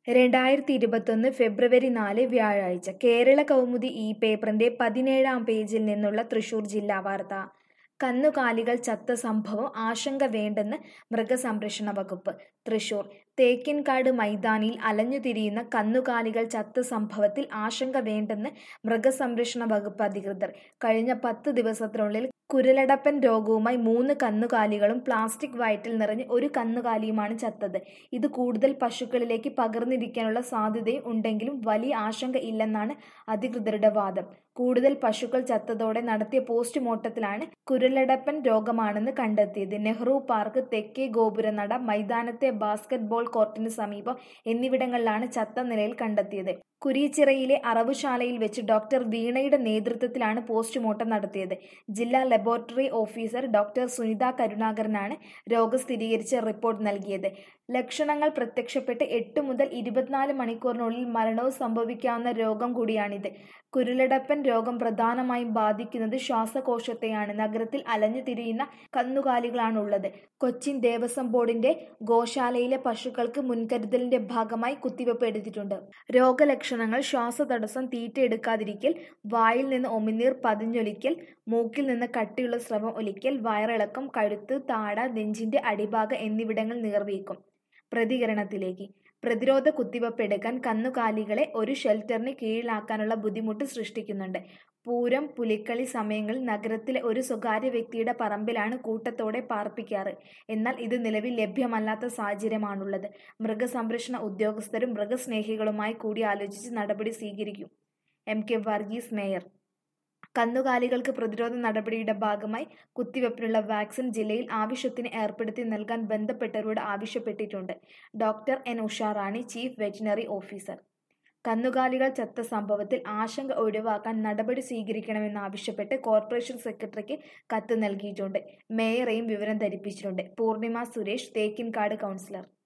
രണ്ടായിരത്തി ഇരുപത്തൊന്ന് ഫെബ്രുവരി നാല് വ്യാഴാഴ്ച കേരള കൗമുദി ഈ പേപ്പറിന്റെ പതിനേഴാം പേജിൽ നിന്നുള്ള തൃശൂർ ജില്ലാ വാർത്ത കന്നുകാലികൾ ചത്ത സംഭവം ആശങ്ക വേണ്ടെന്ന് മൃഗസംരക്ഷണ വകുപ്പ് തൃശൂർ തേക്കിൻകാട് മൈതാനിയിൽ അലഞ്ഞുതിരിയുന്ന കന്നുകാലികൾ ചത്ത സംഭവത്തിൽ ആശങ്ക വേണ്ടെന്ന് മൃഗസംരക്ഷണ വകുപ്പ് അധികൃതർ കഴിഞ്ഞ പത്ത് ദിവസത്തിനുള്ളിൽ കുരലടപ്പൻ രോഗവുമായി മൂന്ന് കന്നുകാലികളും പ്ലാസ്റ്റിക് വയറ്റിൽ നിറഞ്ഞ് ഒരു കന്നുകാലിയുമാണ് ചത്തത് ഇത് കൂടുതൽ പശുക്കളിലേക്ക് പകർന്നിരിക്കാനുള്ള സാധ്യതയും ഉണ്ടെങ്കിലും വലിയ ആശങ്ക ഇല്ലെന്നാണ് അധികൃതരുടെ വാദം കൂടുതൽ പശുക്കൾ ചത്തതോടെ നടത്തിയ പോസ്റ്റ്മോർട്ടത്തിലാണ് കുരലടപ്പൻ രോഗമാണെന്ന് കണ്ടെത്തിയത് നെഹ്റു പാർക്ക് തെക്കേ ഗോപുരനട മൈതാനത്തെ ബാസ്കറ്റ് ബോൾ കോർട്ടിന് സമീപം എന്നിവിടങ്ങളിലാണ് ചത്ത നിലയിൽ കണ്ടെത്തിയത് കുരീച്ചിറയിലെ അറവുശാലയിൽ വെച്ച് ഡോക്ടർ വീണയുടെ നേതൃത്വത്തിലാണ് പോസ്റ്റ്മോർട്ടം നടത്തിയത് ജില്ലാ ലബോറട്ടറി ഓഫീസർ ഡോക്ടർ സുനിത കരുണാകരനാണ് രോഗം സ്ഥിരീകരിച്ച റിപ്പോർട്ട് നൽകിയത് ലക്ഷണങ്ങൾ പ്രത്യക്ഷപ്പെട്ട് എട്ട് മുതൽ ഇരുപത്തിനാല് മണിക്കൂറിനുള്ളിൽ മരണവും സംഭവിക്കാവുന്ന രോഗം കൂടിയാണിത് കുരുലടപ്പൻ രോഗം പ്രധാനമായും ബാധിക്കുന്നത് ശ്വാസകോശത്തെയാണ് നഗരത്തിൽ അലഞ്ഞു തിരിയുന്ന കന്നുകാലികളാണുള്ളത് കൊച്ചിൻ ദേവസ്വം ബോർഡിന്റെ ഗോശാലയിലെ പശുക്കൾക്ക് മുൻകരുതലിന്റെ ഭാഗമായി കുത്തിവെപ്പ് എടുത്തിട്ടുണ്ട് രോഗലക്ഷണങ്ങൾ ശ്വാസതടസ്സം തീറ്റ എടുക്കാതിരിക്കൽ വായിൽ നിന്ന് ഒമിനീർ പതിഞ്ഞൊലിക്കൽ മൂക്കിൽ നിന്ന് കട്ടിയുള്ള സ്രവം ഒലിക്കൽ വയറിളക്കം കഴുത്ത് താട നെഞ്ചിന്റെ അടിഭാഗം എന്നിവിടങ്ങൾ നീർവീക്കും പ്രതികരണത്തിലേക്ക് പ്രതിരോധ കുത്തിവയ്പ് എടുക്കാൻ കന്നുകാലികളെ ഒരു ഷെൽട്ടറിന് കീഴിലാക്കാനുള്ള ബുദ്ധിമുട്ട് സൃഷ്ടിക്കുന്നുണ്ട് പൂരം പുലിക്കളി സമയങ്ങളിൽ നഗരത്തിലെ ഒരു സ്വകാര്യ വ്യക്തിയുടെ പറമ്പിലാണ് കൂട്ടത്തോടെ പാർപ്പിക്കാറ് എന്നാൽ ഇത് നിലവിൽ ലഭ്യമല്ലാത്ത സാഹചര്യമാണുള്ളത് മൃഗസംരക്ഷണ ഉദ്യോഗസ്ഥരും മൃഗസ്നേഹികളുമായി കൂടി ആലോചിച്ച് നടപടി സ്വീകരിക്കും എം കെ വർഗീസ് മേയർ കന്നുകാലികൾക്ക് പ്രതിരോധ നടപടിയുടെ ഭാഗമായി കുത്തിവയ്പ്പിനുള്ള വാക്സിൻ ജില്ലയിൽ ആവശ്യത്തിന് ഏർപ്പെടുത്തി നൽകാൻ ബന്ധപ്പെട്ടവരോട് ആവശ്യപ്പെട്ടിട്ടുണ്ട് doctor N Usharani chief veterinary officer കന്നുകാലികൾ ചത്ത സംഭവത്തിൽ ആശങ്ക ഒഴിവാക്കാൻ നടപടി സ്വീകരിക്കണമെന്നാവശ്യപ്പെട്ട് കോർപ്പറേഷൻ സെക്രട്ടറിക്ക് കത്ത് നൽകിയിട്ടുണ്ട് മേയറെയും വിവരം ധരിപ്പിച്ചിട്ടുണ്ട് പൂർണിമ സുരേഷ് തേക്കിൻകാട് കൗൺസിലർ